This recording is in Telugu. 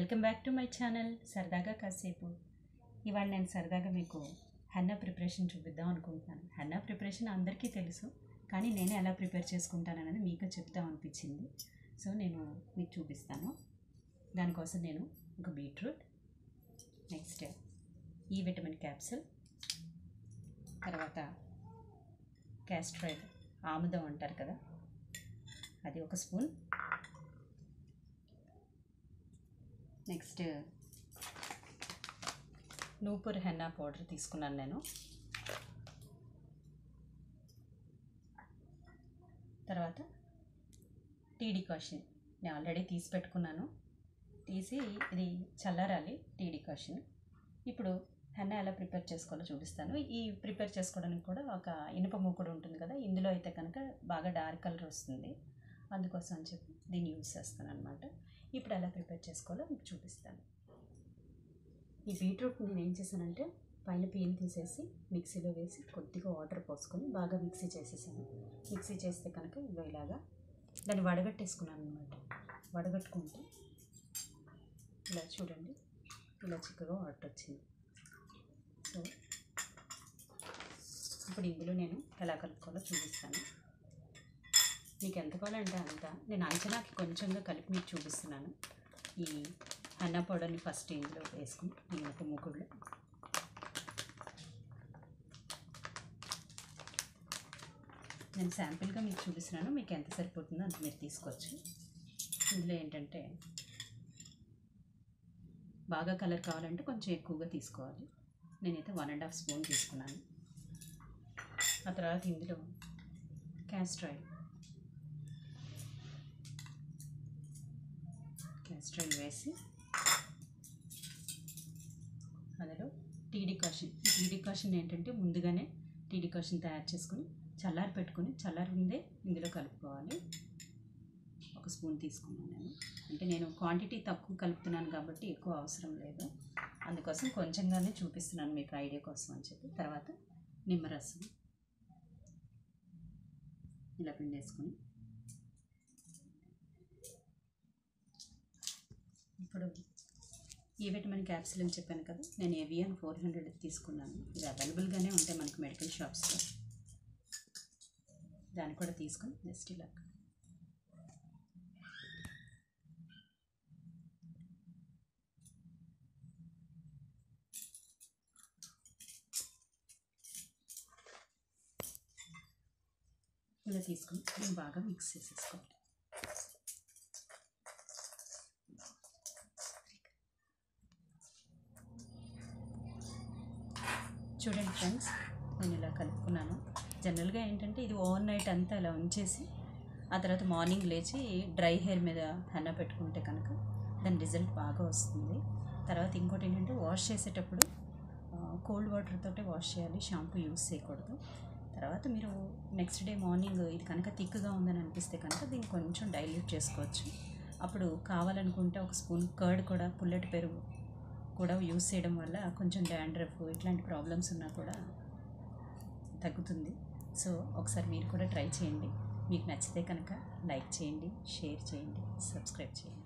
welcome back to my channel సరదాగా కాసేపు ఇవాళ నేను సరదాగా మీకు హెన్నా ప్రిపరేషన్ చూపిద్దాం అనుకుంటున్నాను హెన్నా ప్రిపరేషన్ అందరికీ తెలుసు కానీ నేను ఎలా ప్రిపేర్ చేసుకుంటాను అనేది మీకు చెప్దాం అనిపించింది సో నేను మీకు చూపిస్తాను దానికోసం నేను ఒక బీట్రూట్ నెక్స్ట్ ఈ విటమిన్ క్యాప్సిల్ తర్వాత క్యాస్ట్రాయిడ్ ఆముదం అంటారు కదా అది ఒక spoon next Nupur henna powder తీసుకున్నాను నేను తర్వాత టీ డికాషన్ నేను ఆల్రెడీ తీసి పెట్టుకున్నాను తీసి ఇది చల్లారాలి టీ డికాషన్ ఇప్పుడు హెన్నా ఎలా ప్రిపేర్ చేసుకోవాలో చూపిస్తాను ఈ ప్రిపేర్ చేసుకోవడానికి కూడా ఒక ఇనుప మూకుడు ఉంటుంది కదా ఇందులో అయితే కనుక బాగా డార్క్ కలర్ వస్తుంది అందుకోసం అని చెప్పి దీన్ని యూజ్ చేస్తాను అనమాట ఇప్పుడు ఎలా ప్రిపేర్ చేసుకోవాలో మీకు చూపిస్తాను ఈ బీట్రూట్ నేను ఏం చేశానంటే పైన పీల్ తీసేసి మిక్సీలో వేసి కొద్దిగా వాటర్ పోసుకొని బాగా మిక్సీ చేసేసాను మిక్సీ చేస్తే కనుక ఇగో ఇలాగా దాన్ని వడగట్టేసుకున్నాను అనమాట వడగట్టుకుంటే ఇలా చూడండి ఇలా చిక్కగా వాటర్ వచ్చింది సో ఇప్పుడు ఇందులో నేను ఎలా కలుపుకోవాలో చూపిస్తాను మీకు ఎంత కావాలంటే అంత నేను అంచనాకి కొంచెంగా కలిపి మీకు చూపిస్తున్నాను ఈ అన్న పౌడర్ని ఫస్ట్ ఇందులో వేసుకుని ఈ ఒక మూకుడులో నేను శాంపిల్గా మీకు చూపిస్తున్నాను మీకు ఎంత సరిపోతుందో అంత మీరు తీసుకోవచ్చు ఇందులో ఏంటంటే బాగా కలర్ కావాలంటే కొంచెం ఎక్కువగా తీసుకోవాలి నేనైతే వన్ అండ్ హాఫ్ స్పూన్ తీసుకున్నాను ఆ తర్వాత ఇందులో క్యాస్టర్ ఆయిల్ క్యాస్టర్ ఆయిల్ వేసి అందులో టీ డికాషన్ టీ డికాషన్ ఏంటంటే ముందుగానే టీ డికాషన్ తయారు చేసుకొని చల్లారి పెట్టుకొని చల్లారి ముందే ఇందులో కలుపుకోవాలి ఒక స్పూన్ తీసుకున్నాను నేను అంటే నేను క్వాంటిటీ తక్కువ కలుపుతున్నాను కాబట్టి ఎక్కువ అవసరం లేదు అందుకోసం కొంచెంగానే చూపిస్తున్నాను మీకు ఐడియా కోసం అని చెప్పి తర్వాత నిమ్మరసం ఇలా పిండేసుకొని ఇప్పుడు ఈ విటమిన్ క్యాప్సిల్ అని చెప్పాను కదా నేను ఏవియన్ ఫోర్ హండ్రెడ్ తీసుకున్నాను ఇది అవైలబుల్గానే ఉంటాయి మనకి మెడికల్ షాప్స్లో దాన్ని కూడా తీసుకొని జస్ట్ ఇలా ఇలా తీసుకొని దీన్ని బాగా మిక్స్ చేసేసుకోవాలి చూడండి ఫ్రెండ్స్ నేను ఇలా కలుపుకున్నాను జనరల్గా ఏంటంటే ఇది ఓవర్ నైట్ అంతా ఇలా ఉంచేసి ఆ తర్వాత మార్నింగ్ లేచి డ్రై హెయిర్ మీద హెన్న పెట్టుకుంటే కనుక దాని రిజల్ట్ బాగా వస్తుంది తర్వాత ఇంకోటి ఏంటంటే వాష్ చేసేటప్పుడు కోల్డ్ వాటర్ తోటే వాష్ చేయాలి షాంపూ యూస్ చేయకూడదు తర్వాత మీరు నెక్స్ట్ డే మార్నింగ్ ఇది కనుక థిక్గా ఉందని అనిపిస్తే కనుక దీన్ని కొంచెం డైల్యూట్ చేసుకోవచ్చు అప్పుడు కావాలనుకుంటే ఒక స్పూన్ కర్డ్ కూడా పుల్లటి పెరుగు కూడా యూస్ చేయడం వల్ల కొంచెం డాండ్రఫ్ ఇట్లాంటి ప్రాబ్లమ్స్ ఉన్నా కూడా తగ్గుతుంది సో ఒకసారి మీరు కూడా ట్రై చేయండి మీకు నచ్చితే కనుక లైక్ చేయండి షేర్ చేయండి సబ్స్క్రైబ్ చేయండి